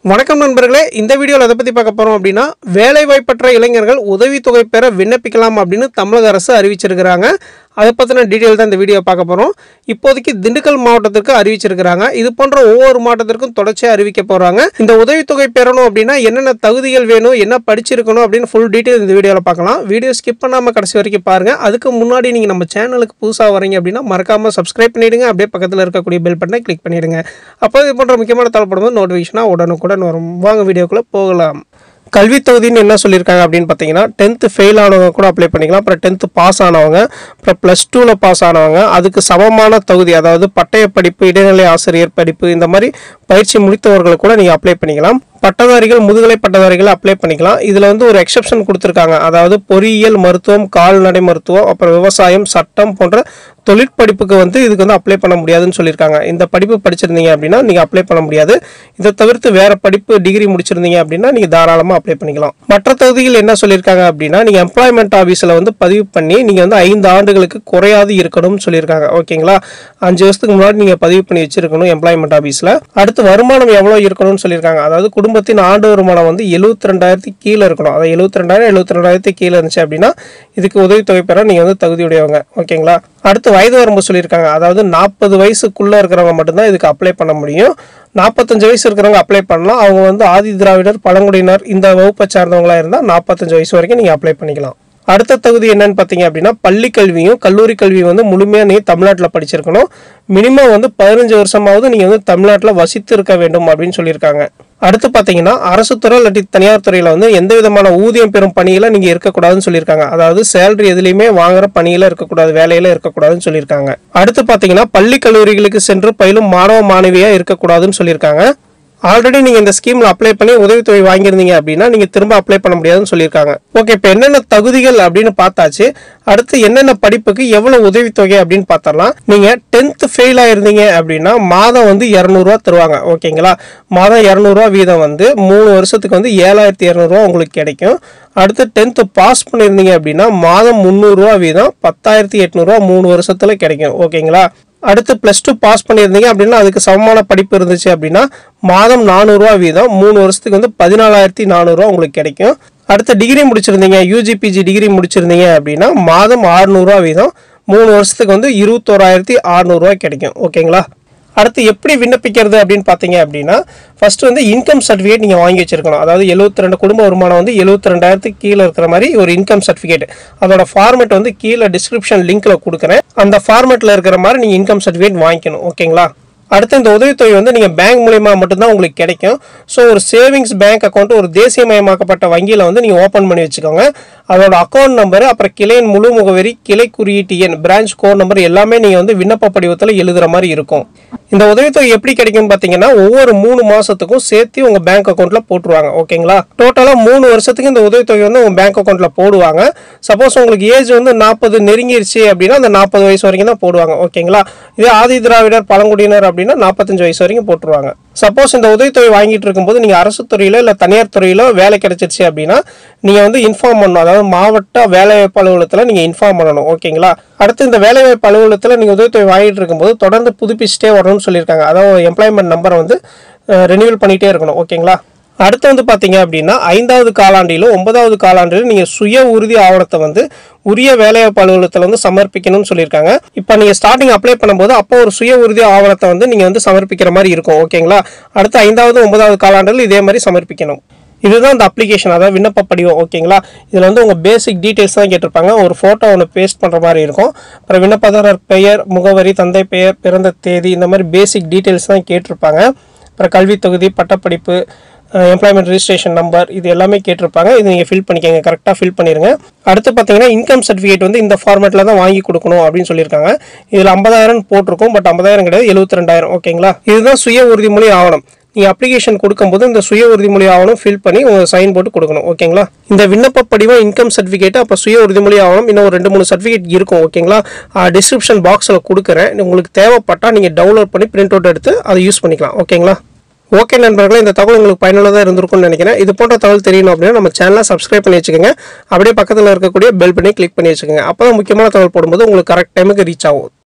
வணக்கம் நண்பர்களே இந்த வீடியோவில் எதை பற்றி பார்க்க போகிறோம் அப்படின்னா வேலைவாய்ப்பற்ற இளைஞர்கள் உதவித்தொகை பெற விண்ணப்பிக்கலாம் அப்படின்னு தமிழக அரசு அறிவிச்சிருக்கிறாங்க அதை பற்றின டீட்டெயில் தான் இந்த வீடியோ பார்க்க போகிறோம் இப்போதைக்கு திண்டுக்கல் மாவட்டத்திற்கு அறிவிச்சிருக்கிறாங்க இது போன்ற ஒவ்வொரு மாவட்டத்திற்கும் தொடர்ச்சியாக அறிவிக்க போகிறாங்க இந்த உதவித்தொகை பெறணும் அப்படின்னா என்னென்ன தகுதிகள் வேணும் என்ன படிச்சிருக்கணும் அப்படின்னு ஃபுல் டீட்டெயில் இந்த வீடியோவில் பார்க்கலாம் வீடியோ ஸ்கிப் பண்ணாமல் கடைசி வரைக்கும் பாருங்கள் அதுக்கு முன்னாடி நீங்கள் நம்ம சேனலுக்கு புதுசாக வரீங்க அப்படின்னா மறக்காமல் சப்ஸ்கிரைப் பண்ணிவிடுங்க அப்படியே பக்கத்தில் இருக்கக்கூடிய பெல் பட்டனை கிளிக் பண்ணிவிடுங்க அப்போ இது போன்ற முக்கியமான தகவல் நோட்டிஃபிகேஷனாக உடனுக்குடன் வரும் வாங்க வீடியோக்குள்ளே போகலாம் கல்வி தகுதின்னு என்ன சொல்லியிருக்காங்க அப்படின்னு பார்த்தீங்கன்னா டென்த்து ஃபெயில் ஆனவங்க கூட அப்ளை பண்ணிக்கலாம் அப்புறம் டென்த்து பாஸ் ஆனவங்க அப்புறம் ப்ளஸ் டூவில் பாஸ் ஆனவங்க அதுக்கு சமமான தகுதி அதாவது பட்டய படிப்பு இடைநிலை ஆசிரியர் படிப்பு இந்த மாதிரி பயிற்சி முடித்தவர்கள் கூட நீங்கள் அப்ளை பண்ணிக்கலாம் பட்டதாரிகள் முதுகலை பட்டதாரிகள் அப்ளை பண்ணிக்கலாம் இதில் வந்து ஒரு எக்ஸெப்ஷன் கொடுத்துருக்காங்க அதாவது பொறியியல் மருத்துவம் கால்நடை மருத்துவம் அப்புறம் விவசாயம் சட்டம் போன்ற தொழிற்படிப்புக்கு வந்து இதுக்கு வந்து அப்ளை பண்ண முடியாதுன்னு சொல்லியிருக்காங்க இந்த படிப்பு படிச்சிருந்தீங்க அப்படின்னா நீங்கள் அப்ளை பண்ண முடியாது இதை தவிர்த்து வேற படிப்பு டிகிரி முடிச்சிருந்தீங்க அப்படின்னா நீங்கள் தாராளமாக அப்ளை பண்ணிக்கலாம் மற்ற தகுதிகள் என்ன சொல்லியிருக்காங்க அப்படின்னா நீங்கள் எம்ப்ளாய்மெண்ட் ஆஃபீஸில் வந்து பதிவு பண்ணி நீங்கள் வந்து ஐந்து ஆண்டுகளுக்கு குறையாது இருக்கணும்னு சொல்லியிருக்காங்க ஓகேங்களா அஞ்சு வருஷத்துக்கு முன்னாடி நீங்கள் பதிவு பண்ணி வச்சிருக்கணும் எம்ப்ளாய்மெண்ட் ஆஃபீஸில் அடுத்து வருமானம் எவ்வளோ இருக்கணும்னு சொல்லியிருக்காங்க அதாவது குடும்பத்தின் ஆண்டு வருமானம் வந்து எழுபத்தி ரெண்டாயிரத்தி கீழே இருக்கணும் அதாவது எழுபத்தி ரெண்டாயிரம் எழுபத்தி ரெண்டாயிரத்தி கீழே இருந்துச்சு அப்படின்னா இதுக்கு உதவித்தொகை பெற நீங்கள் வந்து தகுதியுடையவங்க ஓகேங்களா அடுத்து வயது வரம்பு சொல்லியிருக்காங்க அதாவது நாற்பது வயசுக்குள்ளே இருக்கிறவங்க மட்டும்தான் இதுக்கு அப்ளை பண்ண முடியும் நாற்பத்தஞ்சு வயசு இருக்கிறவங்க அப்ளை பண்ணலாம் அவங்க வந்து ஆதி திராவிடர் பழங்குடியினர் இந்த வகுப்பை சார்ந்தவங்களா இருந்தால் நாற்பத்தஞ்சு வயசு வரைக்கும் நீங்கள் அப்ளை பண்ணிக்கலாம் அடுத்த தகுதி என்னன்னு பார்த்தீங்க அப்படின்னா பள்ளி கல்வியும் கல்லூரி கல்வியும் வந்து முழுமையாக நீங்கள் தமிழ்நாட்டில் படிச்சிருக்கணும் மினிமம் வந்து பதினஞ்சு வருஷமாவது நீங்கள் வந்து தமிழ்நாட்டில் வசித்து இருக்க வேண்டும் அப்படின்னு சொல்லியிருக்காங்க அடுத்து பார்த்தீங்கன்னா அரசு துறை இல்லாட்டி தனியார் துறையில் வந்து எந்த விதமான ஊதியம் பெறும் பணியில் நீங்கள் இருக்கக்கூடாதுன்னு சொல்லியிருக்காங்க அதாவது சேலரி எதுலையுமே வாங்குற பணியில் இருக்கக்கூடாது வேலையில் இருக்கக்கூடாதுன்னு சொல்லியிருக்காங்க அடுத்து பார்த்தீங்கன்னா பள்ளி கல்லூரிகளுக்கு சென்று பயிலும் மாணவ மாணவியாக இருக்கக்கூடாதுன்னு சொல்லியிருக்காங்க ஆல்ரெடி நீங்கள் இந்த ஸ்கீமில் அப்ளை பண்ணி உதவித்தொகை வாங்கியிருந்தீங்க அப்படின்னா நீங்கள் திரும்ப அப்ளை பண்ண முடியாதுன்னு சொல்லியிருக்காங்க ஓகே இப்போ என்னென்ன தகுதிகள் அப்படின்னு பார்த்தாச்சு அடுத்து என்னென்ன படிப்புக்கு எவ்வளோ உதவித்தொகை அப்படின்னு பார்த்தரலாம் நீங்கள் டென்த்து ஃபெயில் ஆயிருந்தீங்க அப்படின்னா மாதம் வந்து இரநூறுவா தருவாங்க ஓகேங்களா மாதம் இரநூறுவா வீதம் வந்து மூணு வருஷத்துக்கு வந்து ஏழாயிரத்தி இரநூறுவா உங்களுக்கு கிடைக்கும் அடுத்து டென்த்து பாஸ் பண்ணியிருந்தீங்க அப்படின்னா மாதம் முந்நூறுரூவா வீதம் பத்தாயிரத்தி எட்நூறுவா மூணு வருஷத்தில் கிடைக்கும் ஓகேங்களா அடுத்து ப்ளஸ் டூ பாஸ் பண்ணியிருந்தீங்க அப்படின்னா அதுக்கு சமமான படிப்பு இருந்துச்சு அப்படின்னா மாதம் நானூறுரூவா வீதம் மூணு வருஷத்துக்கு வந்து பதினாலாயிரத்தி நானூறுரூவா உங்களுக்கு கிடைக்கும் அடுத்து டிகிரி முடிச்சிருந்தீங்க யூஜிபிஜி டிகிரி முடிச்சிருந்தீங்க அப்படின்னா மாதம் ஆறுநூறுவா வீதம் மூணு வருஷத்துக்கு வந்து இருபத்தோராயிரத்தி அறநூறுவா கிடைக்கும் ஓகேங்களா அடுத்து எப்படி விண்ணப்பிக்கிறது அப்படின்னு பார்த்தீங்க அப்படின்னா ஃபர்ஸ்ட் வந்து இன்கம் சர்டிஃபிகேட் நீங்கள் வாங்கி வச்சிருக்கணும் அதாவது எழுபத்தி ரெண்டு குடும்ப வருமானம் வந்து எழுபத்தி ரெண்டாயிரத்துக்கு கீழே இருக்கிற மாதிரி ஒரு இன்கம் சர்டிஃபிகேட் அதோட ஃபார்மேட் வந்து கீழே டிஸ்கிரிப்ஷன் லிங்க்ல கொடுக்குறேன் அந்த ஃபார்மேட்டில் இருக்கிற மாதிரி நீங்கள் இன்கம் சர்டிஃபிகேட் வாங்கிக்கணும் ஓகேங்களா அடுத்து இந்த உதவித்தொகை வந்து நீங்கள் பேங்க் மூலயமா மட்டும்தான் உங்களுக்கு கிடைக்கும் ஸோ ஒரு சேவிங்ஸ் பேங்க் அக்கௌண்ட் ஒரு தேசியமயமாக்கப்பட்ட வங்கியில் வந்து நீங்கள் ஓப்பன் பண்ணி வச்சுக்கோங்க அதோட அக்கௌண்ட் நம்பர் அப்புறம் கிளையின் முழு முகவரி கிளை குறியீட்டு எண் பிரான்ச் கோட் நம்பர் எல்லாமே நீங்கள் வந்து விண்ணப்ப படிவத்தில் எழுதுகிற மாதிரி இருக்கும் இந்த உதவித்தொகை எப்படி கிடைக்கும்னு பார்த்தீங்கன்னா ஒவ்வொரு மூணு மாதத்துக்கும் சேர்த்து உங்கள் பேங்க் அக்கௌண்ட்டில் போட்டுருவாங்க ஓகேங்களா டோட்டலாக மூணு வருஷத்துக்கு இந்த உதவித்தொகை வந்து உங்கள் பேங்க் அக்கௌண்ட்டில் போடுவாங்க சப்போஸ் உங்களுக்கு ஏஜ் வந்து நாற்பது நெருங்கிருச்சு அப்படின்னா அந்த நாற்பது வயசு வரைக்கும் தான் போடுவாங்க ஓகேங்களா இதே ஆதி திராவிடர் பழங்குடியினர் அப்படின்னா நாற்பத்தஞ்சு வயசு வரைக்கும் போட்டுருவாங்க சப்போஸ் இந்த உதவித்தொகை வாங்கிட்டு இருக்கும்போது நீங்கள் அரசு துறையில இல்லை தனியார் துறையில வேலை கிடைச்சிருச்சு அப்படின்னா நீங்கள் வந்து இன்ஃபார்ம் பண்ணணும் அதாவது மாவட்ட வேலைவாய்ப்பு அலுவலகத்தில் நீங்கள் இன்ஃபார்ம் பண்ணணும் ஓகேங்களா அடுத்து இந்த வேலைவாய்ப்பு அலுவலகத்தில் நீங்கள் உதவித்தொகை வாங்கிட்டு இருக்கும்போது தொடர்ந்து புதுப்பிச்சுட்டே வரணும்னு சொல்லியிருக்காங்க அதாவது எம்ப்ளாய்மெண்ட் நம்பரை வந்து ரெனியூவல் பண்ணிகிட்டே இருக்கணும் ஓகேங்களா அடுத்து வந்து பார்த்தீங்க அப்படின்னா ஐந்தாவது காலாண்டிலும் ஒன்பதாவது காலாண்டிலும் நீங்கள் சுய உறுதி ஆவணத்தை வந்து உரிய வேலைவாய்ப்பு அலுவலகத்தில் வந்து சமர்ப்பிக்கணும்னு சொல்லியிருக்காங்க இப்போ நீங்கள் ஸ்டார்டிங் அப்ளை பண்ணும்போது அப்போ ஒரு சுய உறுதி ஆவணத்தை வந்து நீங்கள் வந்து சமர்ப்பிக்கிற மாதிரி இருக்கும் ஓகேங்களா அடுத்து ஐந்தாவது ஒன்பதாவது காலாண்டில் இதே மாதிரி சமர்ப்பிக்கணும் இதுதான் இந்த அப்ளிகேஷன் அதாவது விண்ணப்ப படிவம் ஓகேங்களா இதில் வந்து உங்கள் பேசிக் டீட்டெயில்ஸ் தான் கேட்டிருப்பாங்க ஒரு ஃபோட்டோ ஒன்று பேஸ்ட் பண்ணுற மாதிரி இருக்கும் அப்புறம் விண்ணப்பதாரர் பெயர் முகவரி தந்தை பெயர் பிறந்த தேதி இந்த மாதிரி பேசிக் டீட்டெயில்ஸ் தான் கேட்டிருப்பாங்க அப்புறம் கல்வி தொகுதி பட்டப்படிப்பு எம்ப்ளாய்மெண்ட் ரிஜிஸ்ட்ரேஷன் நம்பர் இது எல்லாமே கேட்டிருப்பாங்க இது நீங்கள் ஃபில் பண்ணிக்கோங்க கரெக்டாக ஃபில் பண்ணிடுங்க அடுத்து பார்த்தீங்கன்னா இன்கம் சர்டிஃபிகேட் வந்து இந்த ஃபார்மேட்டில் தான் வாங்கி கொடுக்கணும் அப்படின்னு சொல்லியிருக்காங்க இதில் ஐம்பதாயிரம் போட்டிருக்கோம் பட் ஐம்பதாயிரம் கிடையாது எழுபத்தி ரெண்டாயிரம் ஓகேங்களா இதுதான் சுய உறுதிமொழி ஆவணம் நீங்கள் அப்ளிகேஷன் கொடுக்கும்போது இந்த சுய உறுதிமொழி ஆவணம் ஃபில் பண்ணி உங்கள் சைன் போட்டு கொடுக்கணும் ஓகேங்களா இந்த விண்ணப்ப படிவம் இன்கம் சர்டிஃபிகேட் அப்போ சுய உறுதிமொழி ஆவணம் இன்னும் ஒரு ரெண்டு மூணு சர்டிஃபிகேட் இருக்கும் ஓகேங்களா டிஸ்கிரிப்ஷன் பாக்ஸில் கொடுக்குறேன் உங்களுக்கு தேவைப்பட்டால் நீங்கள் டவுன்லோட் பண்ணி பிரிண்ட் அவுட் எடுத்து அதை யூஸ் பண்ணிக்கலாம் ஓகேங்களா ஓகே நண்பர்களே இந்த தகவல் உங்களுக்கு பயனுள்ளதாக இருந்திருக்கும்னு நினைக்கிறேன் இது போன்ற தகவல் தெரியணும் அப்படின்னா நம்ம சேனலை சப்ஸ்கிரைப் பண்ணி வச்சுக்கோங்க அப்படியே பக்கத்தில் இருக்கக்கூடிய பெல் பண்ணி கிளிக் பண்ணி வச்சுக்கோங்க அப்போ தான் முக்கியமான தகவல் போடும்போது உங்களுக்கு கரெக்ட் டைமுக்கு ரீச் ஆகும்